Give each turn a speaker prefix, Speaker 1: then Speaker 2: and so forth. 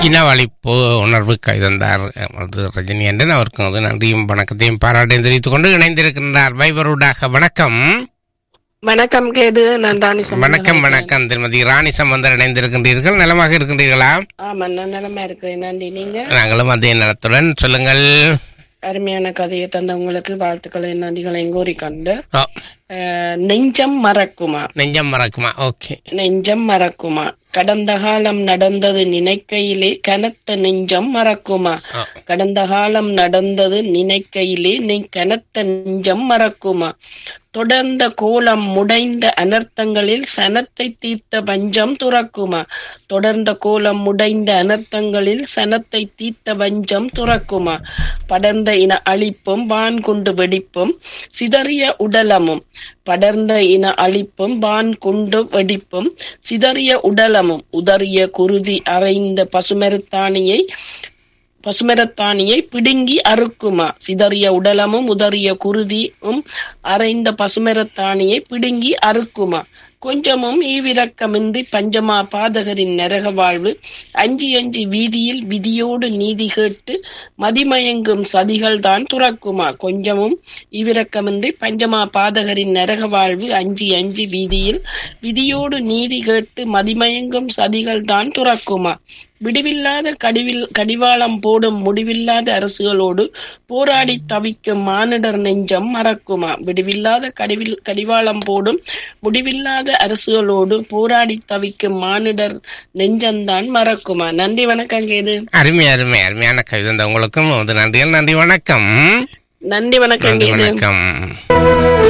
Speaker 1: இனவழிப்பு உணர்வு கைதந்தார் அது ரஜினி என்றன் அவருக்கும் அது நன்றியும் வணக்கத்தையும் பாராட்டையும் தெரிவித்துக் கொண்டு இணைந்திருக்கின்றார் வைபரூடாக வணக்கம்
Speaker 2: வணக்கம் கேது நான் ராணி சம்பந்தம்
Speaker 1: வணக்கம் வணக்கம் திருமதி ராணி சம்பந்தர் இணைந்திருக்கின்றீர்கள் நலமாக இருக்கின்றீர்களா
Speaker 2: ஆமா நான் நிலமா இருக்கிறேன் நன்றி நீங்க
Speaker 1: நாங்களும் அதே நலத்துடன் சொல்லுங்கள்
Speaker 2: அருமையான கதையை தந்தவங்களுக்கு வாழ்த்துக்களை நன்றிகளையும் கூறி கண்டு
Speaker 1: ஓ,
Speaker 2: அஹ், நெஞ்சம் மறக்குமா
Speaker 1: நெஞ்சம் மறக்குமா ஓகே
Speaker 2: நெஞ்சம் மறக்குமா கடந்த காலம் நடந்தது நினைக்கையிலே கனத்த நெஞ்சம் மறக்குமா
Speaker 1: ஓ,
Speaker 2: கடந்த காலம் நடந்தது நினைக்கையிலே நீ கனத்த நெஞ்சம் மறக்குமா தொடர்ந்த கோலம் முடைந்த அனர்த்தங்களில் சனத்தை தீர்த்த பஞ்சம் துறக்குமா தொடர்ந்த கோலம் முடைந்த அனர்த்தங்களில் சனத்தை தீர்த்த பஞ்சம் துறக்குமா படர்ந்த இன அழிப்பும் வான் கொண்டு வெடிப்பும் சிதறிய உடலமும் படர்ந்த இன அழிப்பும் வான் கொண்டு வெடிப்பும் சிதறிய உடலமும் உதறிய குருதி அறைந்த பசுமரத்தானியை பசுமரத்தானியை பிடுங்கி அறுக்குமா சிதறிய உடலமும் உதறிய குருதியும் அரைந்த பசுமரத்தானியை பிடுங்கி அறுக்குமா கொஞ்சமும் ஈவிரக்கமின்றி பஞ்சமா பாதகரின் நரக வாழ்வு அஞ்சி அஞ்சி வீதியில் விதியோடு நீதி கேட்டு மதிமயங்கும் சதிகள் தான் துறக்குமா கொஞ்சமும் ஈவிரக்கமின்றி பஞ்சமா பாதகரின் நரக வாழ்வு அஞ்சி அஞ்சி வீதியில் விதியோடு நீதி கேட்டு மதிமயங்கும் சதிகள் தான் துறக்குமா விடிவில்லாத கடிவில் கடிவாளம் போடும் முடிவில்லாத அரசுகளோடு போராடி தவிக்கும் மானிடர் நெஞ்சம் மறக்குமா விடிவில்லாத கடிவில் கடிவாளம் போடும் முடிவில்லாத அரசுகளோடு போராடி தவிக்கும் மானிடர் நெஞ்சம்தான் மறக்குமா நன்றி வணக்கம் கேது
Speaker 1: அருமை அருமை அருமையான கைதந்த உங்களுக்கும் அது நன்றிகள் நன்றி வணக்கம்
Speaker 2: நன்றி வணக்கம்
Speaker 1: நன்றி
Speaker 2: கேது
Speaker 1: வணக்கம்